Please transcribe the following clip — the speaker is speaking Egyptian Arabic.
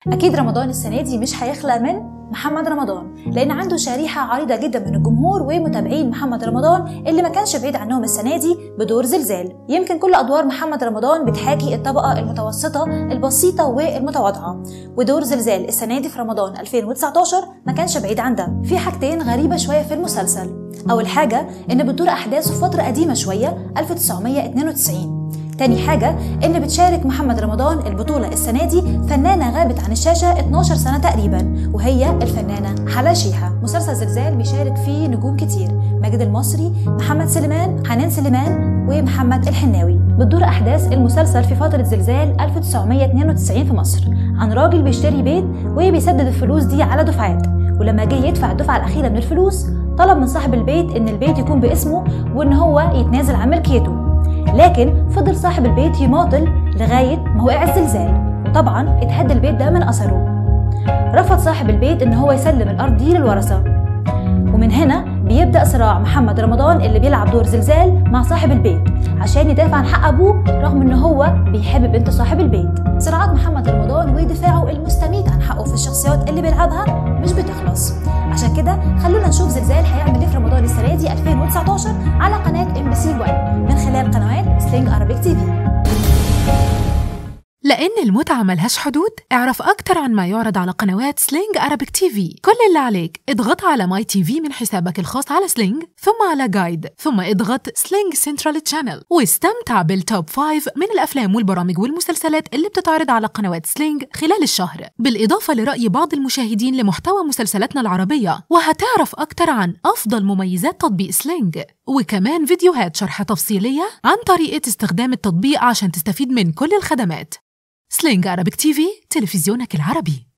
أكيد رمضان السنة دي مش هيخلى من محمد رمضان لأن عنده شريحة عريضة جدا من الجمهور ومتابعين محمد رمضان اللي ما كانش بعيد عنهم السنة دي بدور زلزال يمكن كل أدوار محمد رمضان بتحاكي الطبقة المتوسطة البسيطة والمتواضعة ودور زلزال السنة دي في رمضان 2019 ما كانش بعيد عن ده في حاجتين غريبة شوية في المسلسل أول حاجة إن بتدور أحداثه في فترة قديمة شوية 1992 تاني حاجة إن بتشارك محمد رمضان البطولة السنة دي فنانة غابت عن الشاشة 12 سنة تقريبا وهي الفنانة حلا شيحة مسلسل زلزال بيشارك فيه نجوم كتير ماجد المصري محمد سليمان حنان سليمان ومحمد الحناوي بتدور أحداث المسلسل في فترة زلزال 1992 في مصر عن راجل بيشتري بيت وبيسدد الفلوس دي على دفعات ولما جه يدفع الدفعة الأخيرة من الفلوس طلب من صاحب البيت إن البيت يكون باسمه وإن هو يتنازل عن ملكيته لكن فضل صاحب البيت يماطل لغاية ما وقع الزلزال وطبعا اتهد البيت ده من أثره رفض صاحب البيت إن هو يسلم الأرض دي للورثة ومن هنا بيبدأ صراع محمد رمضان اللي بيلعب دور زلزال مع صاحب البيت عشان يدافع عن حق أبوه رغم إن هو بيحب بنت صاحب البيت صراعات محمد رمضان ودفاعه المستميت عن حقه في الشخصيات اللي بيلعبها مش بتخلص عشان كده خلونا نشوف زلزال هيعمل ايه في رمضان السنه دي 2019 على قناه ام بي سي 1 من خلال قنوات سلينج ارابيك تي في لأن المتعة ملهاش حدود اعرف أكتر عن ما يعرض على قنوات سلينج أرابيك تي في كل اللي عليك اضغط على ماي تي في من حسابك الخاص على سلينج ثم على جايد ثم اضغط سلينج سنترال تشانل واستمتع بالتوب فايف من الأفلام والبرامج والمسلسلات اللي بتتعرض على قنوات سلينج خلال الشهر بالإضافة لرأي بعض المشاهدين لمحتوى مسلسلاتنا العربية وهتعرف أكتر عن أفضل مميزات تطبيق سلينج وكمان فيديوهات شرح تفصيلية عن طريقة استخدام التطبيق عشان تستفيد من كل الخدمات سلينج عربيك تي في تلفزيونك العربي